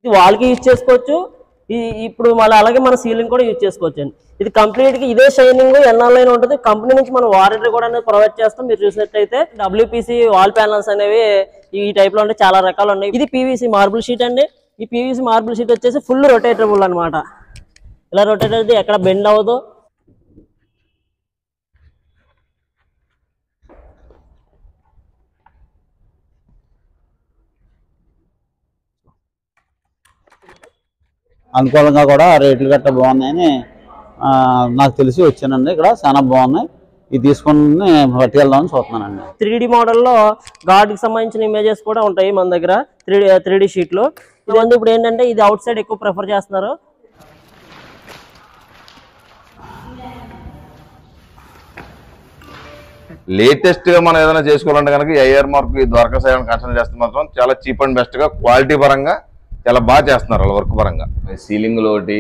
ఇది వాల్కి యూజ్ చేసుకోవచ్చు ఈ ఇప్పుడు మళ్ళీ అలాగే మన సీలింగ్ కూడా యూజ్ చేసుకోవచ్చు అండి ఇది కంప్లీట్ గా ఇదే షైనింగ్ ఎన్నాళ్ళైనా ఉంటుంది కంపెనీ నుంచి మనం వారంటీ కూడా అనేది ప్రొవైడ్ చేస్తాం మీరు చూసినట్టయితే డబ్ల్యూపీసీ వాల్ ప్యానల్స్ అనేవి ఈ టైప్ లో ఉంటే చాలా రకాలు ఉన్నాయి ఇది పీవీసీ మార్బుల్ షీట్ అండి ఈ పీవీసీ మార్బుల్ షీట్ వచ్చేసి ఫుల్ రొటేటబుల్ అన్నమాట ఇలా రొటేట్ అయితే ఎక్కడ బెండ్ అవ్వదు అనుకూలంగా కూడా రేట్లు గట్ట బాగున్నాయని ఆ, నాకు తెలిసి వచ్చానండి ఇక్కడ చాలా బాగున్నాయి ఇది తీసుకుని పట్టుకెళ్దామని చూస్తున్నానండి త్రీ డి మోడల్లో గార్డ్కి సంబంధించిన ఇమేజెస్ కూడా ఉంటాయి మన దగ్గర త్రీ త్రీ డి షీట్లో ఇదంతా ఇప్పుడు ఏంటంటే ఇది అవుట్ సైడ్ ఎక్కువ ప్రిఫర్ చేస్తున్నారు లేటెస్ట్ గా మనం ఏదైనా చేసుకోవాలంటే కనుక ఐఆర్ మార్క్ ఈ ద్వారకా సైడ్ కన్సల్ట్ చేస్తే మాత్రం చాలా చీప్ అండ్ బెస్ట్ గా క్వాలిటీ పరంగా చాలా బాగా చేస్తున్నారు వాళ్ళ వర్క్ పరంగా సీలింగ్ ఒకటి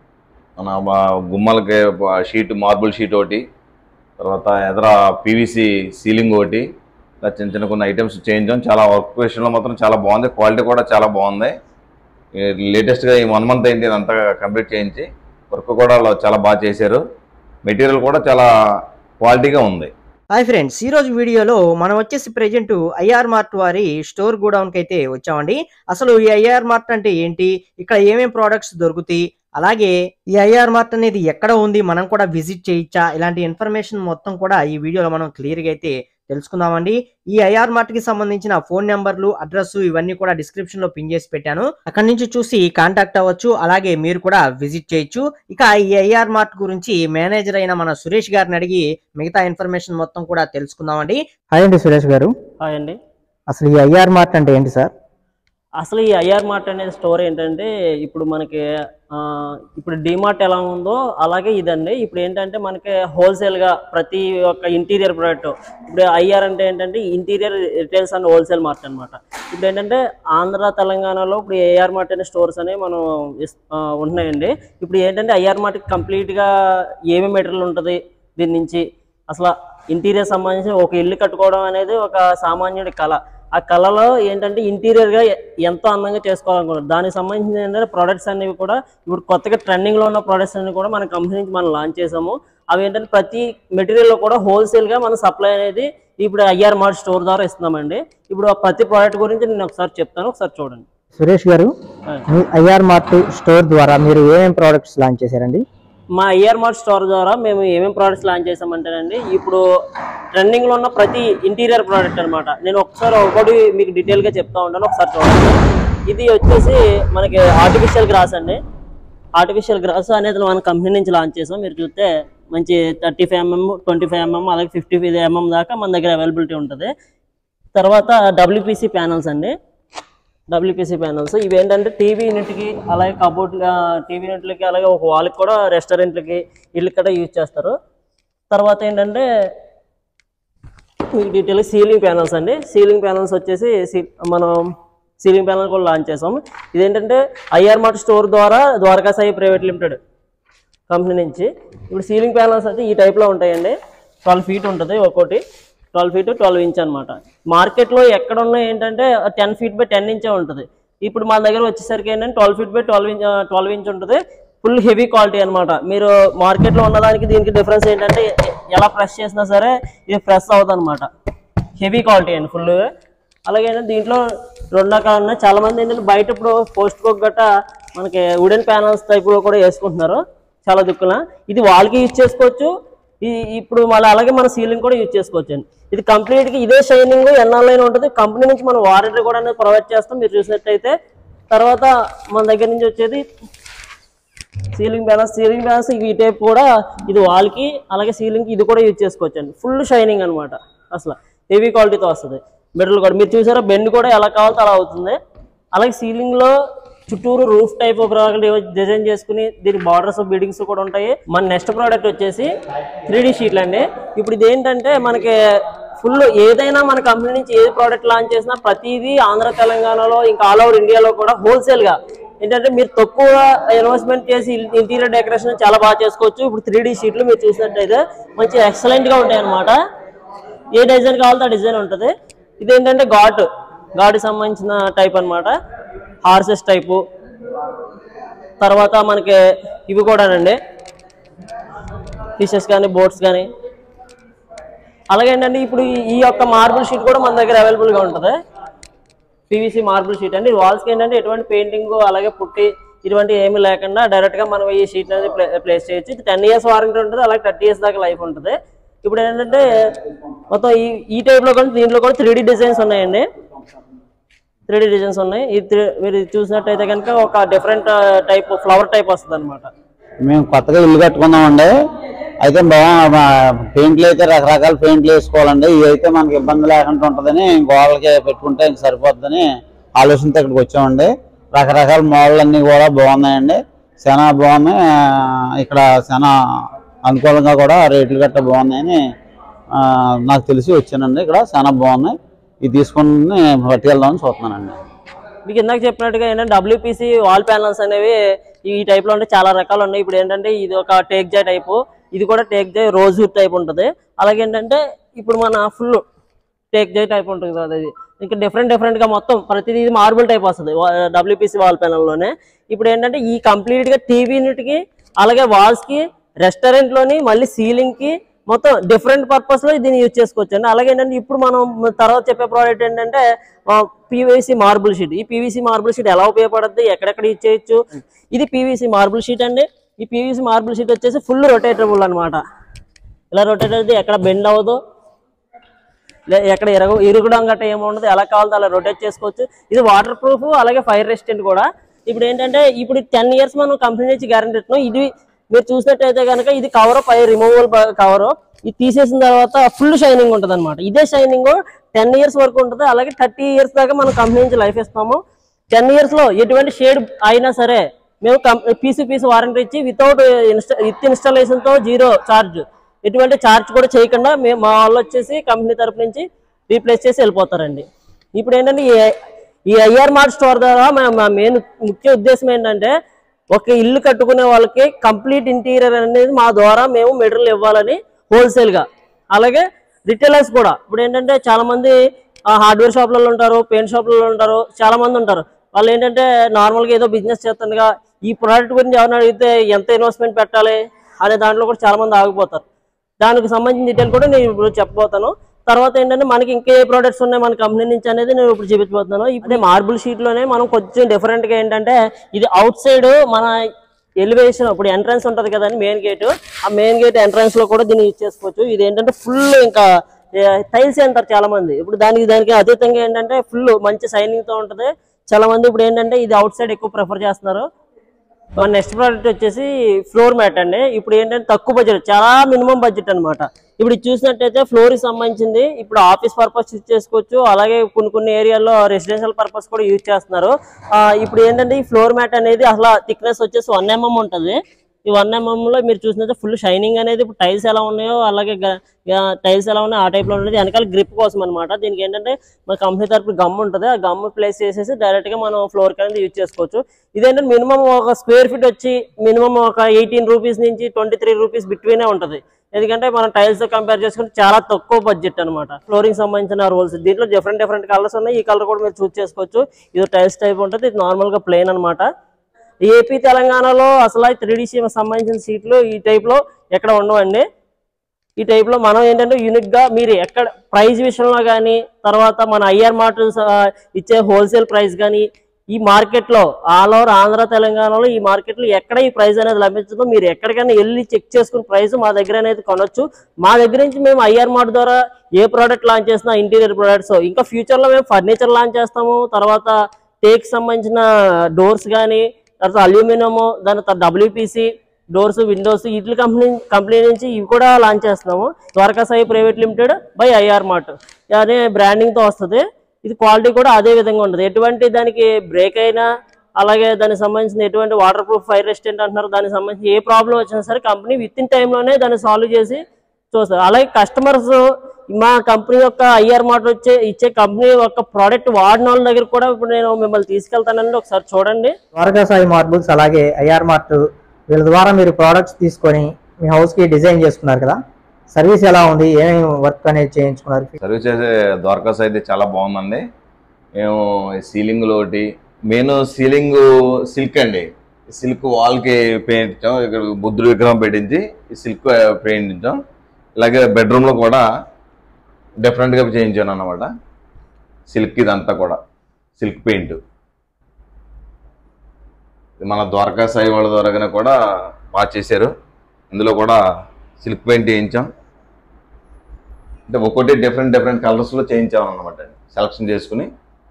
మన బా- గుమ్మలకి షీట్ మార్బుల్ షీట్ ఒకటి తర్వాత ఎదర పీవీసీ సీలింగ్ ఒకటి ఇలా చిన్న చిన్న కొన్ని ఐటమ్స్ చేంజ్ చాలా వర్క్ విషయంలో మాత్రం చాలా బాగుంది క్వాలిటీ కూడా చాలా బాగుంది లేటెస్ట్గా ఈ వన్ మంత్ అయింది ఇదంతా కంప్లీట్ చేయించి వర్క్ కూడా వాళ్ళు చాలా బాగా చేశారు మెటీరియల్ కూడా చాలా క్వాలిటీగా ఉంది హాయ్ ఫ్రెండ్స్ ఈ రోజు వీడియోలో మనం వచ్చేసి ప్రెజెంట్ ఐఆర్ మార్ట్ వారి స్టోర్ గోడౌన్ కి అయితే వచ్చామండి అసలు ఈ ఐఆర్ మార్ట్ అంటే ఏంటి ఇక్కడ ఏమేం ప్రోడక్ట్స్ దొరుకుతాయి అలాగే ఈ ఐఆర్ మార్ట్ అనేది ఎక్కడ ఉంది మనం కూడా విజిట్ చేయొచ్చా ఇలాంటి ఇన్ఫర్మేషన్ మొత్తం కూడా ఈ వీడియోలో మనం క్లియర్ గా అయితే తెలుసుకుందామండి ఈ ఐఆర్ మార్ట్ కి సంబంధించిన ఫోన్ నెంబర్లు అడ్రస్ ఇవన్నీ కూడా డిస్క్రిప్షన్ లో పిన్ చేసి పెట్టాను అక్కడ నుంచి చూసి కాంటాక్ట్ అవ్వచ్చు అలాగే మీరు కూడా విజిట్ చేయొచ్చు ఇక ఈ ఐఆర్ మార్ట్ గురించి మేనేజర్ అయిన మన సురేష్ గారిని అడిగి మిగతా ఇన్ఫర్మేషన్ మొత్తం కూడా తెలుసుకుందామండి హాయ్ అండి సురేష్ గారు హాయ్ అండి అసలు ఈ ఐఆర్ మార్ట్ అంటే ఏంటి సార్ అసలు ఈ ఐఆర్ మార్ట్ అనేది స్టోర్ ఏంటంటే ఇప్పుడు మనకి ఆ, ఇప్పుడు డిమార్ట్ ఎలా ఉందో అలాగే ఇదండి ఇప్పుడు ఏంటంటే మనకి హోల్సేల్గా ప్రతి ఒక్క ఇంటీరియర్ ప్రోడక్ట్ ఇప్పుడు ఐఆర్ అంటే ఏంటంటే interior retails and wholesale mart అన్నమాట ఇప్పుడు ఏంటంటే ఆంధ్ర తెలంగాణలో ఇప్పుడు ఏఆర్ మార్ట్ అనే స్టోర్స్ అనేవి మనం ఇస్- ఆ, ఉంటున్నాయండి ఇప్పుడు ఏంటంటే ఐఆర్ మార్ట్కి కంప్లీట్గా ఏమేమి మెటీరియల్ ఉంటుంది దీని నుంచి అసలు ఇంటీరియర్ సంబంధించి ఒక ఇల్లు కట్టుకోవడం అనేది ఒక సామాన్యుడి కళ ఆ కళలో ఏంటంటే ఇంటీరియర్ గా ఎ- ఎంతో అందంగా చేసుకోవాలనుకున్నారు దానికి సంబంధించిన ఏంటంటే ప్రొడక్ట్స్ అనేవి కూడా ఇప్పుడు కొత్తగా ట్రెండింగ్ లో ఉన్న ప్రొడక్ట్స్ అన్ని కూడా మన కంపెనీ నుంచి మనం లాంచ్ చేసాము అవి ఏంటంటే ప్రతి మెటీరియల్ లో కూడా హోల్సేల్ గా మన సప్లై అనేది ఇప్పుడు ఐఆర్ మార్ట్ స్టోర్ ద్వారా ఇస్తున్నామండి ఇప్పుడు ఆ ప్రతి ప్రోడక్ట్ గురించి నేను ఒకసారి చెప్తాను ఒకసారి చూడండి సురేష్ గారు ఆ. మీ ఐఆర్ మార్ట్ స్టోర్ ద్వారా మీరు ఏమేం ప్రోడక్ట్స్ లాంచ్ చేశారండి మా ఐఆర్ మార్ట్ స్టోర్ ద్వారా మేము ఏమేమి ప్రోడక్ట్స్ లాంచ్ చేసామంటేనండి ఇప్పుడు ట్రెండింగ్ లో ఉన్న ప్రతి ఇంటీరియర్ ప్రోడక్ట్ అన్నమాట నేను ఒకసారి ఒకటి మీకు డీటెయిల్ గా చెప్తా ఉంటాను ఒకసారి చూడండి ఇది వచ్చేసి మనకి ఆర్టిఫిషియల్ గ్రాస్ అండి ఆర్టిఫిషియల్ గ్రాస్ అనేది మన కంపెనీ నుంచి లాంచ్ చేసాం మీరు చూస్తే మంచి thirty five mm twenty five mm అలాగే ఫిఫ్టీ ఫైవ్ ఎంఎం దాకా మన దగ్గర అవైలబిలిటీ ఉంటుంది తర్వాత డబ్ల్యూపీసీ ప్యానల్స్ అండి డబ్ల్యూపీసీ ప్యానల్స్ ఇవి ఏంటంటే టీవీ యూనిట్కి అలాగే కబోర్డ్ టీవీ యూనిట్లకి అలాగే ఒక వాల్కి కూడా రెస్టారెంట్లకి వీళ్ళకి కూడా యూజ్ చేస్తారు తర్వాత ఏంటంటే మీకు డీటెయిల్ సీలింగ్ ప్యానల్స్ అండి సీలింగ్ ప్యానల్స్ వచ్చేసి సీ- మనం సీలింగ్ ప్యానల్ కూడా లాంచ్ చేసాం ఇదేంటంటే ఐఆర్ మార్ట్ స్టోర్ ద్వారా Dwaraka Sai private limited company నుంచి ఇప్పుడు సీలింగ్ ప్యానల్స్ అయితే ఈ టైప్లో ఉంటాయండి ట్వెల్వ్ ఫీట్ ఉంటుంది ఒక్కోటి ట్వెల్వ్ ఫీట్ ట్వెల్వ్ ఇంచ్ అనమాట మార్కెట్లో ఎక్కడ ఉన్నాయి ఏంటంటే టెన్ ఫీట్ బై టెన్ ఇంచే ఉంటుంది ఇప్పుడు మన దగ్గర వచ్చేసరికి ఏంటంటే twelve feet by twelve inch twelve inch ఉంటుంది ఫుల్ హెవీ క్వాలిటీ అనమాట మీరు మార్కెట్లో ఉన్నదానికి దీనికి డిఫరెన్స్ ఏంటంటే ఎ- ఎలా ప్రెస్ చేసినా సరే ఇది ప్రెస్ అవుతుంది అనమాట హెవీ క్వాలిటీ అండి ఫుల్ అలాగే ఏంటంటే దీంట్లో రెండు రకాలు ఉన్నాయి చాలా మంది ఏంటంటే బయట ఇప్పుడు పోస్ట్ కోక్ గట్ట మనకి వుడెన్ ప్యానల్స్ టైప్లో కూడా వేసుకుంటున్నారు చాలా దిక్కున ఇది వాళ్ళకి యూజ్ చేసుకోవచ్చు ఈ ఇప్పుడు మళ్ళీ అలాగే మన సీలింగ్ కూడా యూజ్ చేసుకోవచ్చు అండి ఇది కంప్లీట్గా ఇదే షైనింగ్ ఎన్నాళ్ళైనా ఉంటుంది కంపెనీ నుంచి మనం వారంటీ కూడా అనేది ప్రొవైడ్ చేస్తాం మీరు చూసినట్టయితే తర్వాత మన దగ్గర నుంచి వచ్చేది సీలింగ్ బ్యాలెన్స్ సీలింగ్ బ్యాలెన్స్ ఈ టైప్ కూడా ఇది వాల్కి అలాగే సీలింగ్ ఇది కూడా యూజ్ చేసుకోవచ్చు అండి ఫుల్ షైనింగ్ అనమాట అసలు హెవీ క్వాలిటీతో వస్తుంది మెటల్ కూడా మీరు చూసారా బెండ్ కూడా ఎలా కావాలో అలా అవుతుంది అలాగే ceiling లో చుట్టూరు రూఫ్ టైప్ డిజైన్ చేసుకుని దీని బార్డర్స్ బిల్డింగ్స్ కూడా ఉంటాయి మన నెక్స్ట్ ప్రోడక్ట్ వచ్చేసి త్రీ డీ షీట్లు అండి ఇప్పుడు ఇది ఏంటంటే మనకి ఫుల్ ఏదైనా మన కంపెనీ నుంచి ఏది ప్రోడక్ట్ లాంచ్ చేసినా ప్రతిదీ ఆంధ్ర తెలంగాణలో ఇంకా ఆల్ ఓవర్ ఇండియాలో కూడా హోల్సేల్ గా ఏంటంటే మీరు తక్కువ ఇన్వెస్ట్మెంట్ చేసి ఇంటీరియర్ డెకరేషన్ చాలా బాగా చేసుకోవచ్చు ఇప్పుడు త్రీ డీ షీట్లు మీరు చూసినట్టయితే మంచి ఎక్సలెంట్ గా ఉంటాయి అన్నమాట ఏ డిజైన్ కావాలో ఆ డిజైన్ ఉంటుంది ఇదేంటంటే ఘాట్ ఘాట్ సంబంధించిన టైప్ అన్నమాట హార్సెస్ టైపు తర్వాత మనకి ఇవి కూడానండి ఫిషెస్ కానీ బోట్స్ కానీ అలాగే ఏంటంటే ఇప్పుడు ఈ- ఈ యొక్క మార్బుల్ షీట్ కూడా మన దగ్గర అవైలబుల్గా ఉంటుంది పీవీసీ మార్బుల్ షీట్ అండి వాల్స్కి ఏంటంటే ఎటువంటి పెయింటింగ్ అలాగే పుట్టి ఇటువంటి ఏమీ లేకుండా డైరెక్ట్గా మనం ఈ షీట్ అనేది ప్లే ప్లేస్ చేయొచ్చు ఇది టెన్ ఇయర్స్ వారంటీ ఉంటుంది అలాగే థర్టీ ఇయర్స్ దాకా లైఫ్ ఉంటుంది ఇప్పుడు ఏంటంటే మొత్తం ఈ ఈ టైప్లో కూడా దీంట్లో కూడా త్రీ డిజైన్స్ ఉన్నాయండి త్రీ డిజైన్స్ ఉన్నాయి ఈ త్రీ మీరు ఇది చూసినట్టయితే కనుక ఒక డిఫరెంట్ టైప్ ఫ్లవర్ టైప్ వస్తుంది అనమాట మేము కొత్తగా ఇల్లు కట్టుకున్నామండి అయితే బాగా పెయింట్లు అయితే రకరకాల పెయింట్లు వేసుకోవాలండి ఇవి అయితే మనకి ఇబ్బంది లేకుండా ఉంటుందని గోడలకి పెట్టుకుంటే ఇంక సరిపోతుందని ఆలోచనతో ఇక్కడికి వచ్చామండి రకరకాల మోడల్ అన్నీ కూడా బాగున్నాయండి చాలా బాగున్నాయి ఆ, ఇక్కడ చాలా అనుకూలంగా కూడా రేట్లు గట్ట బాగున్నాయని ఆ, నాకు తెలిసి వచ్చానండి ఇక్కడ చాలా బాగున్నాయి ఇది తీసుకుని పట్టుకెళ్దామని చూస్తున్నానండి మీకు ఇందాక చెప్పినట్టుగా ఏంటంటే డబ్ల్యూపీసీ వాల్ ప్యానల్స్ అనేవి ఈ type లో ఉంటే చాలా రకాలు ఉన్నాయి ఇప్పుడు ఏంటంటే ఇది ఒక టేక్ జై టైపు ఇది కూడా టేక్ జై రోజ్ వుడ్ టైప్ ఉంటుంది అలాగే ఏంటంటే ఇప్పుడు మన ఫుల్ టేక్ జై టైప్ ఉంటుంది కదా ఇది ఇంకా డిఫరెంట్ డిఫరెంట్ గా మొత్తం ప్రతిదీ ఇది మార్బుల్ టైప్ వస్తుంది డబ్ల్యూపీసీ వాల్ లోనే ఇప్పుడు ఏంటంటే ఈ కంప్లీట్ గా టీవీ యూనిట్ కి అలాగే వాల్స్ కి రెస్టారెంట్ లోని మళ్ళీ సీలింగ్ కి మొత్తం డిఫరెంట్ పర్పస్ లో దీన్ని యూజ్ చేసుకోవచ్చు అండి అలాగే ఏంటంటే ఇప్పుడు మనం తర్వాత చెప్పే ప్రోడక్ట్ ఏంటంటే పీవీసీ మార్బుల్ షీట్ ఈ పీవీసీ మార్బుల్ షీట్ ఎలా ఉపయోగపడుతుంది ఎక్కడెక్కడ యూజ్ చేయొచ్చు ఇది పీవీసీ మార్బుల్ షీట్ అండి ఈ పీవీసీ మార్బుల్ షీట్ వచ్చేసి ఫుల్ రొటేటబుల్ అన్నమాట ఇలా రొటేట్ అయితే ఎక్కడ బెండ్ అవ్వదు లే- ఎక్కడ ఇరగ ఇరుగుడం గట్ట ఏముండదు ఎలా కావాలో అలా రొటేట్ చేసుకోవచ్చు ఇది వాటర్ ప్రూఫ్ అలాగే ఫైర్ రెసిస్టెంట్ కూడా ఇప్పుడు ఏంటంటే ఇప్పుడు టెన్ ఇయర్స్ మనం కంపెనీ నుంచి గ్యారంటీ ఇస్తున్నాం ఇది మీరు చూసినట్టయితే కనుక ఇది కవర్ పై రిమూవల్ కవర్ ఇది తీసేసిన తర్వాత ఫుల్ షైనింగ్ ఉంటుంది అనమాట ఇదే షైనింగ్ టెన్ ఇయర్స్ వరకు ఉంటుంది అలాగే థర్టీ ఇయర్స్ దాకా మనం కంపెనీ నుంచి లైఫ్ ఇస్తాము టెన్ ఇయర్స్ లో ఎటువంటి షేడ్ అయినా సరే మేము పీసీ పీసీ వారంటీ ఇచ్చి వితౌట్ ఇన్స్టా విత్ ఇన్స్టాలేషన్ తో జీరో ఛార్జ్ ఎటువంటి ఛార్జ్ కూడా చేయకుండా మేము మా వాళ్ళు వచ్చేసి కంపెనీ తరపు నుంచి రీప్లేస్ చేసి వెళ్ళిపోతారండి ఇప్పుడు ఏంటంటే ఈ- ఈ ఐఆర్ మార్ట్ స్టోర్ ద్వారా మా మా మెయిన్ ముఖ్య ఉద్దేశం ఏంటంటే ఒక ఇల్లు కట్టుకునే వాళ్ళకి కంప్లీట్ ఇంటీరియర్ అనేది మా ద్వారా మేము మెటీరియల్ ఇవ్వాలని హోల్సేల్ గా అలాగే రిటైలర్స్ కూడా ఇప్పుడు ఏంటంటే చాలా మంది హార్డ్వేర్ షాప్లలో ఉంటారు పెయింట్ షాప్లలో ఉంటారు చాలా మంది ఉంటారు వాళ్ళు ఏంటంటే నార్మల్ గా ఏదో బిజినెస్ చేస్తుండగా ఈ ప్రోడక్ట్ గురించి ఎవరైనా అడిగితే ఎంత ఇన్వెస్ట్మెంట్ పెట్టాలి అనే దాంట్లో కూడా చాలా మంది ఆగిపోతారు దానికి సంబంధించిన డీటెయిల్ కూడా నేను ఇప్పుడు చెప్పబోతాను తర్వాత ఏంటంటే మనకి ఇంకే ప్రోడక్ట్స్ ఉన్నాయి మన కంపెనీ నుంచి అనేది నేను ఇప్పుడు చూపించబోతున్నాను ఇప్పుడు మార్బుల్ షీట్ లోనే మనం కొంచెం డిఫరెంట్ గా ఏంటంటే ఇది అవుట్ సైడ్ మన ఎలివేషన్ ఇప్పుడు ఎంట్రన్స్ ఉంటది కదండి మెయిన్ గేట్ ఆ మెయిన్ గేట్ ఎంట్రన్స్ లో కూడా దీన్ని యూజ్ చేసుకోవచ్చు ఇది ఏంటంటే ఫుల్ ఇంకా టైల్స్ అంటారు చాలా మంది ఇప్పుడు దానికి దానికి అతీతంగా ఏంటంటే ఫుల్ మంచి షైనింగ్ తో ఉంటది చాలా మంది ఇప్పుడు ఏంటంటే ఇది అవుట్ సైడ్ ఎక్కువ ప్రిఫర్ చేస్తున్నారు మన నెక్స్ట్ ప్రోడక్ట్ వచ్చేసి ఫ్లోర్ మ్యాట్ అండి ఇప్పుడు ఏంటంటే తక్కువ బడ్జెట్ చాలా మినిమం బడ్జెట్ అన్నమాట ఇప్పుడు ఇది చూసినట్టయితే ఫ్లోర్ కి సంబంధించింది ఇప్పుడు ఆఫీస్ పర్పస్ యూజ్ చేసుకోవచ్చు అలాగే కొన్ని కొన్ని ఏరియాల్లో రెసిడెన్షియల్ పర్పస్ కూడా యూజ్ చేస్తున్నారు ఆ, ఇప్పుడు ఏంటంటే ఈ ఫ్లోర్ మ్యాట్ అనేది అసలు థిక్నెస్ వచ్చేసి వన్ ఎంఎం ఉంటుంది ఈ వన్ ఎంఎం లో మీరు చూసినట్టు ఫుల్ షైనింగ్ అనేది ఇప్పుడు టైల్స్ ఎలా ఉన్నాయో అలాగే టైల్స్ ఎలా ఉన్నాయో ఆ టైప్ లో ఉంటుంది వెనకాల గ్రిప్ కోసం అనమాట దీనికి ఏంటంటే మన కంపెనీ తరపు గమ్ ఉంటుంది ఆ గమ్ ప్లేస్ చేసేసి డైరెక్ట్ గా మనం ఫ్లోర్ అనేది యూజ్ చేసుకోవచ్చు ఇదేంటంటే మినిమం ఒక స్క్వేర్ ఫీట్ వచ్చి మినిమం ఒక ఎయిటీన్ రూపీస్ నుంచి ట్వంటీ త్రీ రూపీస్ బిట్వీనే ఉంటుంది ఎందుకంటే మనం టైల్స్ తో కంపేర్ చేసుకుంటే చాలా తక్కువ బడ్జెట్ అనమాట ఫ్లోరింగ్ సంబంధించిన రోల్స్ దీంట్లో డిఫరెంట్ డిఫరెంట్ కలర్స్ ఉన్నాయి ఈ కలర్ కూడా మీరు చూస్ చేసుకోవచ్చు ఇది టైల్స్ టైప్ ఉంటుంది ఇది నార్మల్ గా ప్లెయిన్ అనమాట ఏపీ తెలంగాణలో అసలు త్రీ డీ సంబంధించిన సీట్లు ఈ టైప్ లో ఎక్కడ ఉండవండి ఈ టైప్ లో మనం ఏంటంటే యూనిక్ గా మీరు ఎక్కడ ప్రైస్ విషయంలో కానీ తర్వాత మన ఐఆర్ మార్ట్ ఇచ్చే హోల్సేల్ ప్రైస్ కానీ ఈ మార్కెట్ లో ఆల్ ఓవర్ ఆంధ్ర తెలంగాణలో ఈ మార్కెట్ లో ఎక్కడ ఈ ప్రైస్ అనేది లభించదో మీరు ఎక్కడికైనా వెళ్ళి చెక్ చేసుకుని ప్రైస్ మా దగ్గర అనేది కొనొచ్చు మా దగ్గర నుంచి మేము ఐఆర్ మార్ట్ ద్వారా ఏ ప్రోడక్ట్ లాంచ్ చేసినా ఇంటీరియర్ ప్రొడక్ట్స్ ఇంకా ఫ్యూచర్ లో మేము ఫర్నిచర్ లాంచ్ చేస్తాము తర్వాత టేక్ సంబంధించిన డోర్స్ కానీ తర్వాత అల్యూమినియం దాని తర్వాత డబ్ల్యూపీసీ డోర్స్ విండోస్ వీటి కంపెనీ కంపెనీ నుంచి ఇవి కూడా లాంచ్ చేస్తున్నాము Dwaraka Sai private limited by IR Mart అనే బ్రాండింగ్ తో వస్తుంది ఇది క్వాలిటీ కూడా అదే విధంగా ఉంటుంది ఎటువంటి దానికి బ్రేక్ అయినా అలాగే దానికి సంబంధించిన ఎటువంటి వాటర్ ప్రూఫ్ ఫైర్ రెసిస్టెంట్ అంటున్నారు దానికి సంబంధించి ఏ ప్రాబ్లం వచ్చినా సరే కంపెనీ విత్ ఇన్ టైంలోనే దాన్ని సాల్వ్ చేసి చూస్తారు అలాగే కస్టమర్స్ మా కంపెనీ యొక్క ఐఆర్ మార్ట్ వచ్చే ఇచ్చే కంపెనీ యొక్క ప్రోడక్ట్ వాడిన వాళ్ళ దగ్గర కూడా ఇప్పుడు నేను మిమ్మల్ని తీసుకెళ్తానండి ఒకసారి చూడండి ద్వారకా సాయి మార్బుల్స్ అలాగే ఐఆర్ మార్ట్ వీళ్ళ ద్వారా మీరు ప్రోడక్ట్స్ తీసుకొని మీ హౌస్ కి డిజైన్ చేసుకున్నారు కదా సర్వీస్ ఎలా ఉంది ఏమేమి వర్క్ అనేది చేయించుకున్నారు సర్వీస్ చేసే ద్వారకాస్ అయితే చాలా బాగుందండి మేము సీలింగ్ ఒకటి మెయిన్ సీలింగ్ సిల్క్ అండి సిల్క్ వాల్కి పెయింట్ ఇచ్చాం ఇక్కడ బుద్ధుడి విగ్రహం పెట్టించి ఈ సిల్క్ పెయింట్ ఇచ్చాం ఇలాగే బెడ్రూమ్లో కూడా డిఫరెంట్గా చేయించాను అన్నమాట సిల్క్ ఇదంతా కూడా సిల్క్ పెయింట్ ఇది మన ద్వారకా సాయి వాళ్ళ ద్వారాగానే కూడా బాగా చేశారు ఇందులో కూడా సిల్క్ పెయింట్ చేయించాం అంటే ఒక్కొక్కటి డిఫరెంట్ డిఫరెంట్ కలర్స్లో చేయించాం అన్నమాట సెలక్షన్ చేసుకుని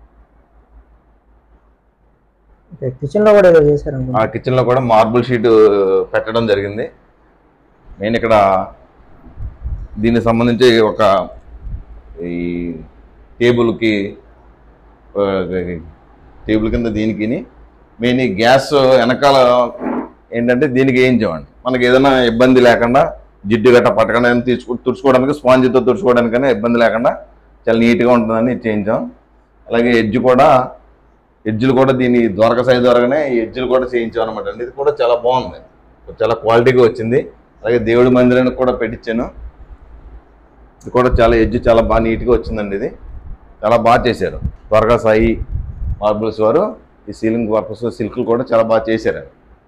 కిచెన్ లో కూడా ఏదో చేశారు ఆ కిచెన్ లో కూడా మార్బుల్ షీట్ పెట్టడం జరిగింది నేను ఇక్కడ దీనికి సంబంధించి ఒక ఈ టేబుల్కి ఆ, టేబుల్ కింద దీనికి మెయిన్ ఈ గ్యాస్ వెనకాల ఏంటంటే దీనికి వేయించామండి మనకి ఏదైనా ఇబ్బంది లేకుండా జిడ్డు గట్ట పట్టకుండా ఏదైనా తీర్చుకో తుడుచుకోవడానికి స్పాంజితో తుడుచుకోవడానికైనా ఇబ్బంది లేకుండా చాలా నీట్గా ఉంటుందని ఇది చేయించాం అలాగే ఎడ్జ్ కూడా ఎడ్జ్లు కూడా దీని ద్వారక సైజ్ ద్వారానే ఈ ఎడ్జ్లు కూడా చేయించాం అనమాట అండి ఇది కూడా చాలా బాగుంది చాలా క్వాలిటీగా వచ్చింది అలాగే దేవుడి మందిరానికి కూడా పెట్టించాను ఇది కూడా చాలా ఎడ్జ్ చాలా బాగా నీట్గా వచ్చిందండి ఇది చాలా బాగా చేశారు ద్వారకా సాయి మార్బుల్స్ వారు ఈ సీలింగ్ వర్కర్స్ సిల్క్లు కూడా చాలా బాగా చేశారు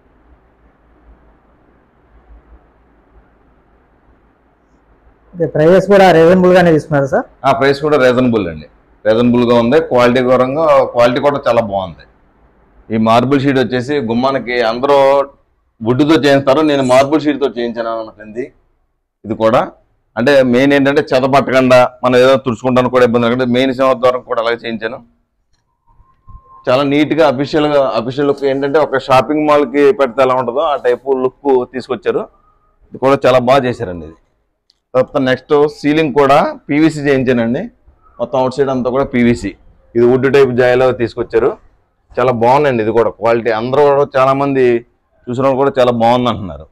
ప్రైజెస్ కూడా రీజనబుల్ గానే తీసుకున్నారు సార్ ఆ ప్రైస్ కూడా రీజనబుల్ అండి రీజనబుల్గా ఉంది క్వాలిటీ పరంగా క్వాలిటీ కూడా చాలా బాగుంది ఈ మార్బుల్ షీట్ వచ్చేసి గుమ్మానికి అందరూ వుడ్తో చేయిస్తారు నేను మార్బుల్ షీట్తో చేయించాను అనమాట ఇది ఇది కూడా అంటే మెయిన్ ఏంటంటే చెద పట్టకుండా మనం ఏదో తుడుచుకుంటాను కూడా ఇబ్బంది లేకుండా మెయిన్ సింహద్వారం కూడా అలాగే చేయించాను చాలా నీట్గా అఫీషియల్గా అఫీషియల్ లుక్ ఏంటంటే ఒక షాపింగ్ మాల్కి పెడితే ఎలా ఉంటుందో ఆ టైపు లుక్ తీసుకొచ్చారు ఇది కూడా చాలా బాగా చేశారండి ఇది తర్వాత నెక్స్ట్ సీలింగ్ కూడా పీవీసీ చేయించానండి మొత్తం అవుట్ సైడ్ అంతా కూడా పీవీసీ ఇది వుడ్ టైప్ జాయిలో తీసుకొచ్చారు చాలా బాగుందండి ఇది కూడా క్వాలిటీ అందరూ కూడా చాలా మంది చూసిన వాళ్ళు కూడా చాలా బాగుంది అంటున్నారు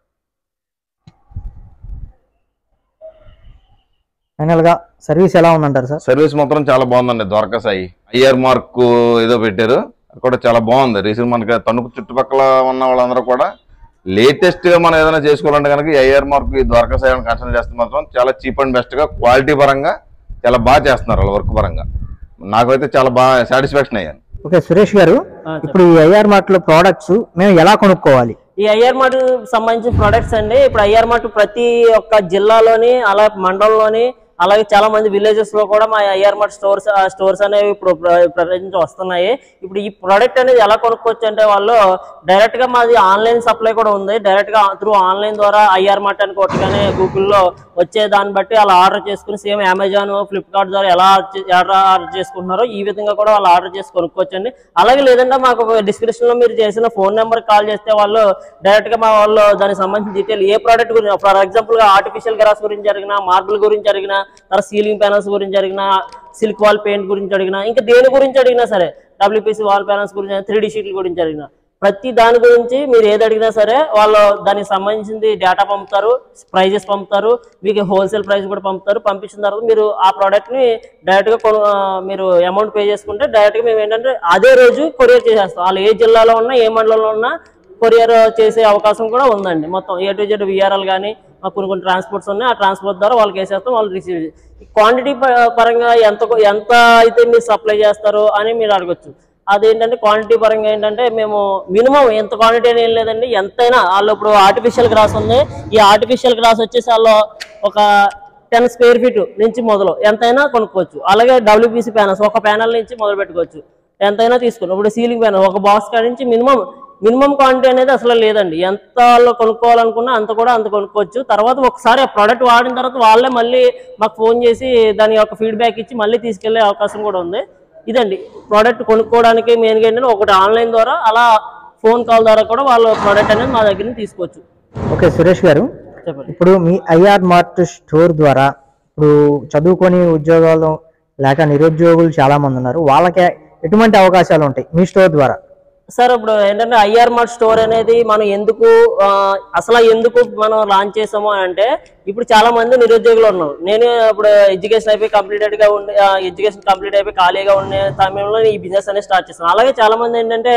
ఫైనల్ గా సర్వీస్ ఎలా ఉందంటారు సార్ సర్వీస్ మాత్రం చాలా బాగుందండి ద్వారకా సాయి ఐఆర్ మార్క్ ఏదో పెట్టారు అది కూడా చాలా బాగుంది రీసెంట్ మనకి తణుకు చుట్టుపక్కల ఉన్న వాళ్ళందరూ కూడా లేటెస్ట్ గా మనం ఏదైనా చేసుకోవాలంటే కనుక ఐఆర్ మార్క్ ఈ ద్వారకా సాయి కన్సల్ట్ చేస్తే మాత్రం చాలా చీప్ అండ్ బెస్ట్ గా క్వాలిటీ పరంగా చాలా బాగా చేస్తున్నారు వాళ్ళ వర్క్ పరంగా నాకైతే చాలా బాగా సాటిస్ఫాక్షన్ అయ్యాను ఓకే సురేష్ గారు ఆ, ఇప్పుడు ఈ ఐఆర్ మార్ట్ లో ప్రోడక్ట్స్ మేము ఎలా కొనుక్కోవాలి ఈ ఐఆర్ మార్ట్ సంబంధించిన ప్రొడక్ట్స్ అండి ఇప్పుడు ఐఆర్ మార్ట్ ప్రతి ఒక్క జిల్లాలోని అలా మండలంలోని అలాగే చాలా మంది విలేజెస్ లో కూడా మా ఐఆర్ మార్ట్ స్టోర్స్ స్టోర్స్ అనేవి ఇప్పుడు ప్రజెంట్ వస్తున్నాయి ఇప్పుడు ఈ ప్రోడక్ట్ అనేది ఎలా కొనుక్కోవచ్చు అంటే వాళ్ళు డైరెక్ట్ గా మాది ఆన్లైన్ సప్లై కూడా ఉంది డైరెక్ట్ గా త్రూ ఆన్లైన్ ద్వారా ఐఆర్ మార్ట్ అని కొట్టగానే గూగుల్లో వచ్చే దాన్ని బట్టి అలా ఆర్డర్ చేసుకుని సేమ్ అమెజాన్ ఫ్లిప్కార్ట్ ద్వారా ఎలా ఆర్డర్- ఎలా ఆర్డర్ చేసుకుంటున్నారో ఈ విధంగా కూడా వాళ్ళు ఆర్డర్ చేసి కొనుక్కోవచ్చండి అలాగే లేదంటే మాకు డిస్క్రిప్షన్ లో మీరు చేసిన ఫోన్ నెంబర్ కాల్ చేస్తే వాళ్ళు డైరెక్ట్ గా మా వాళ్ళు దానికి సంబంధించిన డీటెయిల్ ఏ ప్రోడక్ట్ గురించి ఫర్ ఎగ్జాంపుల్ గా ఆర్టిఫిషియల్ గ్రాస్ గురించి జరిగిన మార్బుల్ గురించి జరిగిన తర్వాత సీలింగ్ ప్యానల్స్ గురించి జరిగిన సిల్క్ వాల్ పెయింట్ గురించి అడిగినా ఇంకా దేని గురించి అడిగినా సరే డబ్ల్యూపీసీ వాల్ ప్యానల్స్ గురించి త్రీ డి షీట్ల గురించి అడిగినా ప్రతి దాని గురించి మీరు ఏది అడిగినా సరే వాళ్ళు దానికి సంబంధించింది డేటా పంపుతారు ప్రైజెస్ పంపుతారు మీకు హోల్సేల్ ప్రైస్ కూడా పంపుతారు పంపించిన తర్వాత మీరు ఆ ప్రోడక్ట్ ని డైరెక్ట్ గా కొను ఆ, మీరు అమౌంట్ పే చేసుకుంటే డైరెక్ట్ గా మేము ఏంటంటే అదే రోజు కొరియర్ చేసేస్తాం వాళ్ళు ఏ జిల్లాలో ఉన్నా ఏ మండలంలో ఉన్నా కొరియర్ చేసే అవకాశం కూడా ఉందండి మొత్తం ఏ టు జెడ్ విఆర్ఎల్ కానీ కొన్ని కొన్ని ట్రాన్స్పోర్ట్స్ ఉన్నాయి ఆ ట్రాన్స్పోర్ట్ ద్వారా వాళ్ళకి వేసేస్తాం వాళ్ళు రిసీవ్ క్వాంటిటీ పరంగా ఎంత ఎంత అయితే మీరు సప్లై చేస్తారో అని మీరు అడగొచ్చు అదేంటంటే క్వాంటిటీ పరంగా ఏంటంటే మేము మినిమం ఎంత క్వాంటిటీ అని ఏం లేదండి ఎంతైనా వాళ్ళు ఇప్పుడు ఆర్టిఫిషియల్ గ్రాస్ ఉంది ఈ ఆర్టిఫిషియల్ గ్రాస్ వచ్చేసి వాళ్ళు ఒక టెన్ స్క్వేర్ ఫీట్ నుంచి మొదలు ఎంతైనా కొనుక్కోవచ్చు అలాగే డబ్ల్యూపీసీ ప్యానల్స్ ఒక ప్యానల్ నుంచి మొదలు పెట్టుకోవచ్చు ఎంతైనా తీసుకుని ఇప్పుడు సీలింగ్ ప్యానల్ ఒక బాక్స్ కాడి నుంచి మినిమం మినిమం క్వాంటిటీ అనేది అసలు లేదండి ఎంత వాళ్ళు కొనుక్కోవాలనుకున్నా అంత కూడా అంత కొనుక్కోవచ్చు తర్వాత ఒకసారి ఆ ప్రోడక్ట్ వాడిన తర్వాత వాళ్ళే మళ్ళీ మాకు ఫోన్ చేసి దాని యొక్క ఫీడ్బ్యాక్ ఇచ్చి మళ్ళీ తీసుకెళ్లే అవకాశం కూడా ఉంది ఇదండి ప్రోడక్ట్ కొనుక్కోవడానికి మెయిన్గా ఏంటంటే ఒకటి ఆన్లైన్ ద్వారా అలా ఫోన్ కాల్ ద్వారా కూడా వాళ్ళ ప్రోడక్ట్ అనేది మా దగ్గర నుంచి తీసుకోవచ్చు ఓకే సురేష్ గారు చెప్పండి ఇప్పుడు మీ ఐఆర్ మార్ట్ స్టోర్ ద్వారా ఇప్పుడు చదువుకొని ఉద్యోగాలు లేక నిరుద్యోగులు చాలా మంది ఉన్నారు వాళ్ళకి ఎటువంటి అవకాశాలు ఉంటాయి మీ స్టోర్ ద్వారా సార్ ఇప్పుడు ఏంటంటే ఐఆర్ మార్ట్ స్టోర్ అనేది మనం ఎందుకు ఆ, అసలు ఎందుకు మనం లాంచ్ చేసాము అని అంటే ఇప్పుడు చాలా మంది నిరుద్యోగులు ఉన్నారు నేను ఇప్పుడు ఎడ్యుకేషన్ అయిపోయి కంప్లీటెడ్ గా ఉండే ఎడ్యుకేషన్ కంప్లీట్ అయిపోయి ఖాళీగా ఉండే సమయంలో ఈ బిజినెస్ అనేది స్టార్ట్ చేస్తాను అలాగే చాలా మంది ఏంటంటే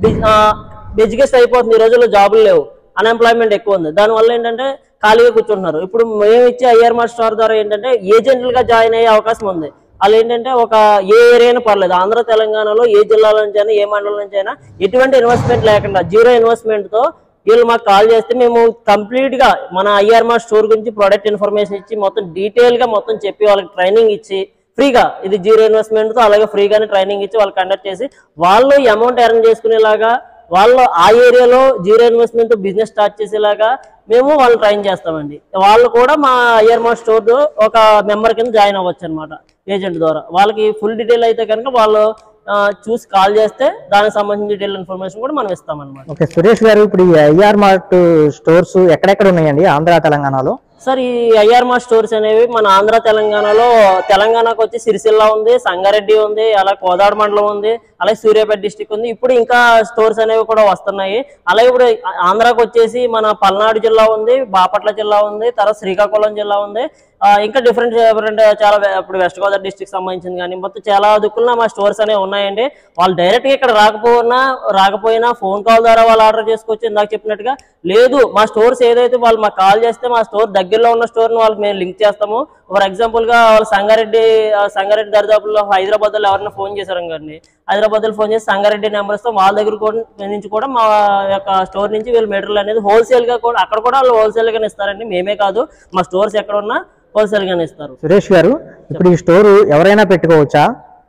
ఎడ్యుకేషన్ అయిపోతుంది ఈ రోజుల్లో జాబులు లేవు అన్ఎంప్లాయ్మెంట్ ఎక్కువ ఉంది దానివల్ల ఏంటంటే ఖాళీగా కూర్చుంటున్నారు ఇప్పుడు మేము ఇచ్చే ఐఆర్ మార్ట్ స్టోర్ ద్వారా ఏంటంటే ఏజెంట్లుగా జాయిన్ అయ్యే అవకాశం ఉంది వాళ్ళు ఏంటంటే ఒక ఏ ఏరియానే పర్లేదు ఆంధ్ర తెలంగాణలో ఏ జిల్లాల నుంచి అయినా ఏ మండలం నుంచి అయినా ఎటువంటి ఇన్వెస్ట్మెంట్ లేకుండా జీరో ఇన్వెస్ట్మెంట్ తో వీళ్ళు మాకు కాల్ చేస్తే మేము కంప్లీట్ గా మన ఐఆర్మా స్టోర్ గురించి ప్రొడక్ట్ ఇన్ఫర్మేషన్ ఇచ్చి మొత్తం డీటెయిల్ గా మొత్తం చెప్పి వాళ్ళకి ట్రైనింగ్ ఇచ్చి ఫ్రీగా ఇది జీరో ఇన్వెస్ట్మెంట్ తో అలాగే ఫ్రీగానే ట్రైనింగ్ ఇచ్చి వాళ్ళు కండక్ట్ చేసి వాళ్ళు అమౌంట్ ఎర్న్ చేసుకునేలాగా వాళ్ళు ఆ ఏరియాలో జీరో ఇన్వెస్ట్మెంట్ బిజినెస్ స్టార్ట్ చేసేలాగా మేము వాళ్ళు ట్రైన్ చేస్తామండి వాళ్ళు కూడా మా ఐఆర్మా స్టోర్ ఒక మెంబర్ కింద జాయిన్ అవ్వచ్చు అనమాట ఏజెంట్ ద్వారా వాళ్ళకి ఫుల్ డీటెయిల్ అయితే కనుక వాళ్ళు ఆ, చూసి కాల్ చేస్తే దానికి సంబంధించిన డీటెయిల్ ఇన్ఫర్మేషన్ కూడా మనం ఇస్తామన్నమాట ఓకే సురేష్ గారు ఇప్పుడు ఈ ఐఆర్ మార్ట్ స్టోర్స్ ఎక్కడెక్కడ ఉన్నాయండి ఆంధ్ర తెలంగాణలో సార్ ఈ ఐఆర్మా స్టోర్స్ అనేవి మన ఆంధ్ర తెలంగాణలో తెలంగాణకు వచ్చి సిరిసిల్ల ఉంది సంగారెడ్డి ఉంది అలాగే కోదాడ మండలం ఉంది అలాగే సూర్యాపేట డిస్టిక్ ఉంది ఇప్పుడు ఇంకా స్టోర్స్ అనేవి కూడా వస్తున్నాయి అలాగే ఇప్పుడు ఆంధ్రాకి వచ్చేసి మన పల్నాడు జిల్లా ఉంది బాపట్ల జిల్లా ఉంది తర్వాత శ్రీకాకుళం జిల్లా ఉంది ఆ, ఇంకా డిఫరెంట్ డిఫరెంట్ చాలా వే- ఇప్పుడు వెస్ట్ గోదావరి డిస్టిక్ సంబంధించింది కానీ మొత్తం చాలా దిక్కుల్లో మా స్టోర్స్ అనేవి ఉన్నాయండి వాళ్ళు డైరెక్ట్ గా ఇక్కడ రాకపోయినా రాకపోయినా ఫోన్ కాల్ ద్వారా వాళ్ళు ఆర్డర్ చేసుకోవచ్చు ఇందాక చెప్పినట్టుగా లేదు మా స్టోర్స్ ఏదైతే వాళ్ళు మాకు కాల్ చేస్తే మా స్టోర్ దగ్గరలో ఉన్న స్టోర్ ని వాళ్ళకి మేము లింక్ చేస్తాము ఫర్ ఎగ్జాంపుల్ గా వాళ్ళు సంగారెడ్డి ఆ, సంగారెడ్డి దరిదాపుల్లో హైదరాబాద్ లో ఎవరైనా ఫోన్ చేశారు కానీ హైదరాబాద్ లో ఫోన్ చేసి సంగారెడ్డి నెంబర్స్ తో వాళ్ళ దగ్గర కూడా నుంచి కూడా మా యొక్క స్టోర్ నుంచి వీళ్ళు మెటీరియల్ అనేది హోల్సేల్ గా కూడా అక్కడ కూడా వాళ్ళు హోల్సేల్ గానే ఇస్తారండి మేమే కాదు మా స్టోర్స్ ఎక్కడ ఉన్నా హోల్సేల్ గానే ఇస్తారు సురేష్ గారు ఇప్పుడు ఈ స్టోర్ ఎవరైనా పెట్టుకోవచ్చా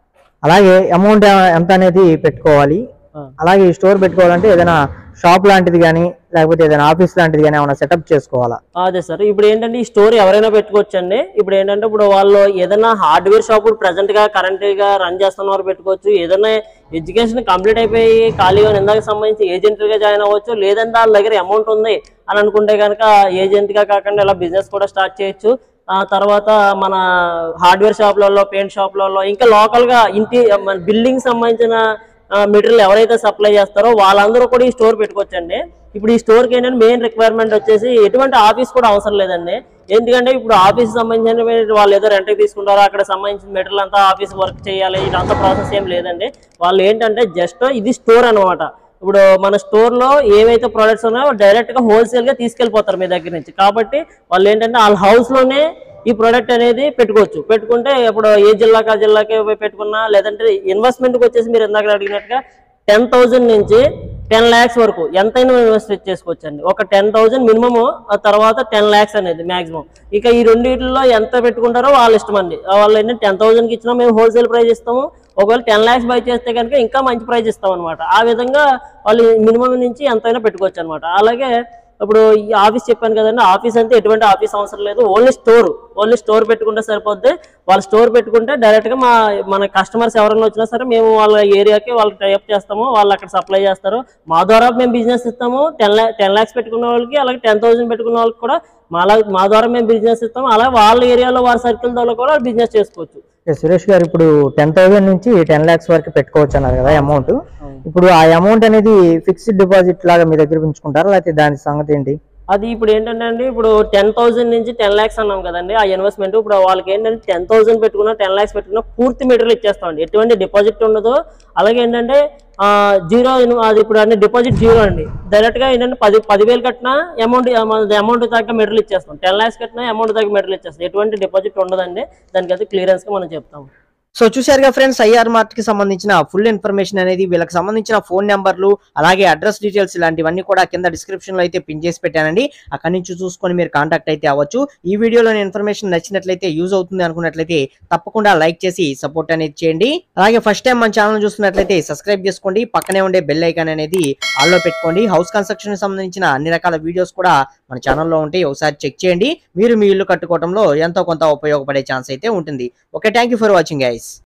అలాగే అమౌంట్ ఎంత అనేది పెట్టుకోవాలి ఆ. అలాగే ఈ స్టోర్ పెట్టుకోవాలంటే ఏదైనా షాప్ లాంటిది కానీ లేకపోతే ఏదైనా ఆఫీస్ లాంటిది కానీ ఏమైనా సెటప్ చేసుకోవాలా అదే సార్ ఇప్పుడు ఏంటంటే ఈ స్టోర్ ఎవరైనా పెట్టుకోవచ్చు అండి ఇప్పుడు ఏంటంటే ఇప్పుడు వాళ్ళు ఏదైనా హార్డ్వేర్ షాప్ ప్రెసెంట్ గా కరెంట్ గా రన్ చేస్తున్న వారు పెట్టుకోవచ్చు ఏదైనా ఎడ్యుకేషన్ కంప్లీట్ అయిపోయి ఖాళీగా ఇందాక సంబంధించి ఏజెంట్ గా జాయిన్ అవ్వచ్చు లేదంటే వాళ్ళ దగ్గర అమౌంట్ ఉంది అని అనుకుంటే కనుక ఏజెంట్ గా కాకుండా ఇలా బిజినెస్ కూడా స్టార్ట్ చేయొచ్చు ఆ తర్వాత మన హార్డ్వేర్ షాప్లలో పెయింట్ షాప్లలో ఇంకా లోకల్ గా ఇంటి మన బిల్డింగ్ సంబంధించిన మెటీరియల్ ఎవరైతే సప్లై చేస్తారో వాళ్ళందరూ కూడా ఈ స్టోర్ పెట్టుకోవచ్చండి ఇప్పుడు ఈ స్టోర్ కి ఏంటంటే మెయిన్ రిక్వైర్మెంట్ వచ్చేసి ఎటువంటి ఆఫీస్ కూడా అవసరం లేదండి ఎందుకంటే ఇప్పుడు ఆఫీస్ సంబంధించిన వాళ్ళు ఏదో రెంట్కి తీసుకుంటారో అక్కడ సంబంధించిన మెటీరియల్ అంతా ఆఫీస్ వర్క్ చేయాలి ఇదంతా ప్రాసెస్ ఏం లేదండి వాళ్ళు ఏంటంటే జస్ట్ ఇది స్టోర్ అన్నమాట ఇప్పుడు మన స్టోర్ లో ఏవైతే ప్రొడక్ట్స్ ఉన్నాయో డైరెక్ట్ గా హోల్సేల్ గా తీసుకెళ్లిపోతారు మీ దగ్గర నుంచి కాబట్టి వాళ్ళు ఏంటంటే వాళ్ళ హౌస్ లోనే ఈ ప్రోడక్ట్ అనేది పెట్టుకోవచ్చు పెట్టుకుంటే ఇప్పుడు ఏ జిల్లాకి ఆ జిల్లాకి పెట్టుకున్నా లేదంటే ఇన్వెస్ట్మెంట్ కి వచ్చేసి మీరు ఇందాక అడిగినట్టుగా టెన్ థౌసండ్ నుంచి టెన్ ల్యాక్స్ వరకు ఎంతైనా ఇన్వెస్ట్ చేసుకోవచ్చు అండి ఒక టెన్ థౌసండ్ మినిమమ్ తర్వాత టెన్ ల్యాక్స్ అనేది మాక్సిమం ఇక ఈ రెండింటిలో ఎంత పెట్టుకుంటారో వాళ్ళ ఇష్టం అండి వాళ్ళు ఏంటంటే టెన్ థౌసండ్కి ఇచ్చినా మేము హోల్సేల్ ప్రైస్ ఇస్తాము ఒకవేళ టెన్ ల్యాక్స్ బై చేస్తే కనుక ఇంకా మంచి ప్రైస్ ఇస్తాం అనమాట ఆ విధంగా వాళ్ళు మినిమం నుంచి ఎంతైనా పెట్టుకోవచ్చు అనమాట అలాగే ఇప్పుడు ఈ ఆఫీస్ చెప్పాను కదండి ఆఫీస్ అంటే ఎటువంటి ఆఫీస్ అవసరం లేదు ఓన్లీ స్టోర్ ఓన్లీ స్టోర్ పెట్టుకుంటే సరిపోద్ది వాళ్ళు స్టోర్ పెట్టుకుంటే డైరెక్ట్ గా మా మన కస్టమర్స్ ఎవరైనా వచ్చినా సరే మేము వాళ్ళ ఏరియాకి వాళ్ళకి టైప్ చేస్తాము వాళ్ళు అక్కడ సప్లై చేస్తారు మా ద్వారా మేము బిజినెస్ ఇస్తాము టెన్ ల్యాక్ టెన్ ల్యాక్స్ పెట్టుకున్న వాళ్ళకి అలాగే టెన్ థౌసండ్ పెట్టుకున్న వాళ్ళకి కూడా మా మా ద్వారా మేము బిజినెస్ ఇస్తాము అలాగే వాళ్ళ ఏరియాలో వారి సర్కిల్ ద్వారా కూడా బిజినెస్ చేసుకోవచ్చు ఓకే, సురేష్ గారు ఇప్పుడు టెన్ థౌసండ్ నుంచి టెన్ లాక్స్ వరకు పెట్టుకోవచ్చు అన్నారు కదా అమౌంట్ ఇప్పుడు ఆ అమౌంట్ అనేది ఫిక్స్డ్ డిపాజిట్ లాగా మీ దగ్గర ఉంచుకుంటారా లేకపోతే దాని సంగతి ఏంటి అది ఇప్పుడు ఏంటంటే అండి ఇప్పుడు టెన్ థౌసండ్ నుంచి టెన్ లాక్స్ అన్నాం కదండి ఆ ఇన్వెస్ట్మెంట్ ఇప్పుడు వాళ్ళకి ఏంటంటే టెన్ థౌసండ్ పెట్టుకున్నా టెన్ లాక్స్ పెట్టుకున్నా పూర్తి మెటీరియల్ ఇచ్చేస్తామండి ఎటువంటి డిపాజిట్ ఉండదు అలాగే ఏంటంటే జీరో అది ఇప్పుడు అన్ని డిపాజిట్ జీరో అండి డైరెక్ట్ గా ఏంటంటే పది పదివేలు కట్టినా అమౌంట్ అమౌంట్ తగ్గ మెటీరియల్ ఇచ్చేస్తాం టెన్ లాక్స్ కట్టినా అమౌంట్ తగ్గ మెటీరియల్ ఇచ్చేస్తాం ఎటువంటి డిపాజిట్ ఉండదండి దానికైతే క్లియరెన్స్ గా మనం చెప్తాం సో చూశారుగా ఫ్రెండ్స్ ఐఆర్ మార్ట్ కి సంబంధించిన ఫుల్ ఇన్ఫర్మేషన్ అనేది వీళ్ళకి సంబంధించిన ఫోన్ నెంబర్లు అలాగే అడ్రస్ డీటెయిల్స్ ఇలాంటివన్నీ కూడా కింద డిస్క్రిప్షన్ లో అయితే పిన్ చేసి పెట్టానండి అక్కడి నుంచి చూసుకొని మీరు కాంటాక్ట్ అయితే అవ్వచ్చు ఈ వీడియోలోని ఇన్ఫర్మేషన్ నచ్చినట్లయితే యూజ్ అవుతుంది అనుకున్నట్లయితే తప్పకుండా లైక్ చేసి సపోర్ట్ అనేది చేయండి అలాగే ఫస్ట్ టైం మన ఛానల్ చూస్తున్నట్లయితే సబ్స్క్రైబ్ చేసుకోండి పక్కనే ఉండే బెల్ ఐకాన్ అనేది ఆల్లో పెట్టుకోండి హౌస్ కన్స్ట్రక్షన్ సంబంధించిన అన్ని రకాల వీడియోస్ కూడా మన ఛానల్లో ఉంటాయి ఒకసారి చెక్ చేయండి మీరు మీ ఇల్లు కట్టుకోవడంలో ఎంతో కొంత ఉపయోగపడే ఛాన్స్ అయితే ఉంటుంది okay thank for watching guys